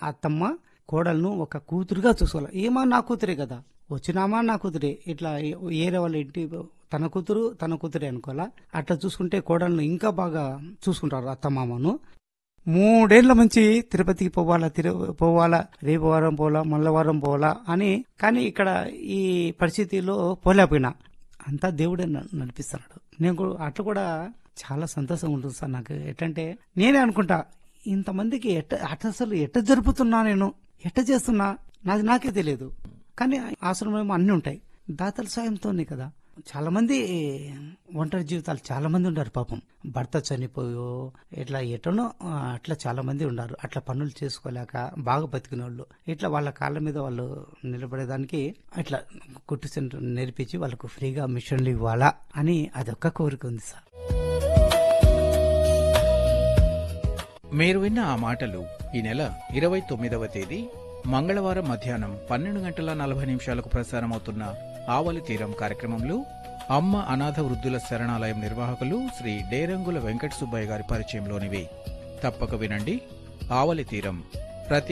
అత్తమ్మ కోడలను ఒక కూతురుగా చూసుకోవాలి ఏమా నా కూతురే కదా వచ్చినామా నా కూతురే ఇట్లా ఏరే వాళ్ళ ఇంటి తన కూతురు తన కూతురే అనుకోవాలా అట్లా చూసుకుంటే కోడలను ఇంకా బాగా చూసుకుంటారు అత్తమామను మూడేళ్ల నుంచి తిరుపతికి పోవాలా తిరు పోవాలా రేపు వారం పోవాలా మళ్ళా వారం పోవాలా అని కానీ ఇక్కడ ఈ పరిస్థితిలో పోలేకపోయినా అంతా దేవుడే న- నడిపిస్తున్నాడు నేను కూడా అట్లా కూడా చాలా సంతోషం ఉంటుంది సార్ నాకు ఎట్టంటే నేనే అనుకుంటా ఇంతమందికి ఎట్ట అట్ట అసలు ఎట్ట జరుపుతున్నా నేను ఎట్ట చేస్తున్నా నాది నాకే తెలియదు కానీ ఆశ్రమం అన్నీ ఉంటాయి దాతల సాయంతోనే కదా చాలా మంది ఒంటరి జీవితాలు చాలా మంది ఉన్నారు పాపం భర్త చనిపోయో ఇట్లా ఎటనో ఆ, అట్లా చాలా మంది ఉన్నారు అట్లా పనులు చేసుకోలేక బాగా బతికిన వాళ్ళు ఇట్లా వాళ్ళ కాళ్ళ మీద వాళ్ళు నిలబడేదానికి ఇట్లా కుట్టు సెంటర్ నేర్పించి వాళ్ళకు ఫ్రీగా మిషన్లు ఇవ్వాలా అని అదొక్క కోరిక ఉంది సార్ మీరు విన్న ఆ మాటలు ఈ నెల ఇరవై తొమ్మిదవ తేదీ మంగళవారం మధ్యాహ్నం పన్నెండు గంటల నలభై నిమిషాలకు ప్రసారమవుతున్న ఆవలి తీరం కార్యక్రమంలో అమ్మ అనాథ వృద్ధుల శరణాలయం నిర్వాహకులు శ్రీ డేరంగుల వెంకట సుబ్బయ్య గారి పరిచయంలోనివి తప్పక వినండి ఆవలి తీరం